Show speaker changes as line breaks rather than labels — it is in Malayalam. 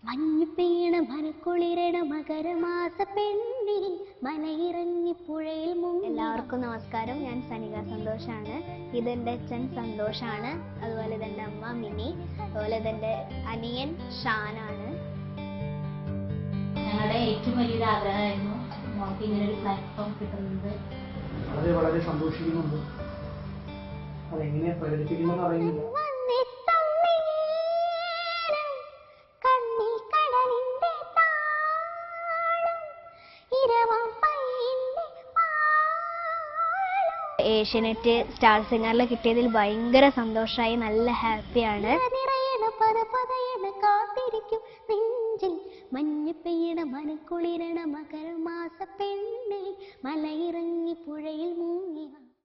മഞ്ഞു പെയ്യണ മനക്കുളിരണ മകരമാസ പെണ്ണിൽ മലയിറങ്ങി പുഴയിൽ മുങ്ങി
എല്ലാവർക്കും നമസ്കാരം ഞാൻ സനിക സന്തോഷാണ് ഇതെൻ്റെ അച്ഛൻ സന്തോഷാണ് അതുപോലെ ഇതെൻ്റെ അമ്മ മിനി അതുപോലെ ഇതെൻ്റെ അനിയൻ ഷാനാണ്
ഞങ്ങളുടെ ഏറ്റവും വലിയൊരു ആഗ്രഹമായിരുന്നു നമുക്ക് ഇങ്ങനെ ഒരു പ്ലാറ്റ്ഫോം കിട്ടുന്നത്
വളരെ വളരെ സന്തോഷിക്കുന്നുണ്ട് അതെങ്ങനെ പ്രകടിപ്പിക്കുമെന്ന് അറിയുന്നില്ല
കണ്ണിൽ കടലിന്റെ താളം ഇരവാം പയ്യന്റെ പാളം
ഏഷ്യനെറ്റ് സ്റ്റാർ സിംഗറിൽ കിട്ടിയതിൽ ഭയങ്കര സന്തോഷമായി നല്ല ഹാപ്പിയാണ്
നിറയണ പത പതയണ കാത്തിരിക്കും നെഞ്ചിൽ മഞ്ഞ് പെയ്യണ മനക്കുളിരണ മകരമാസ പെണ്ണെ മലയിറങ്ങി പുഴയിൽ മുങ്ങി വാ.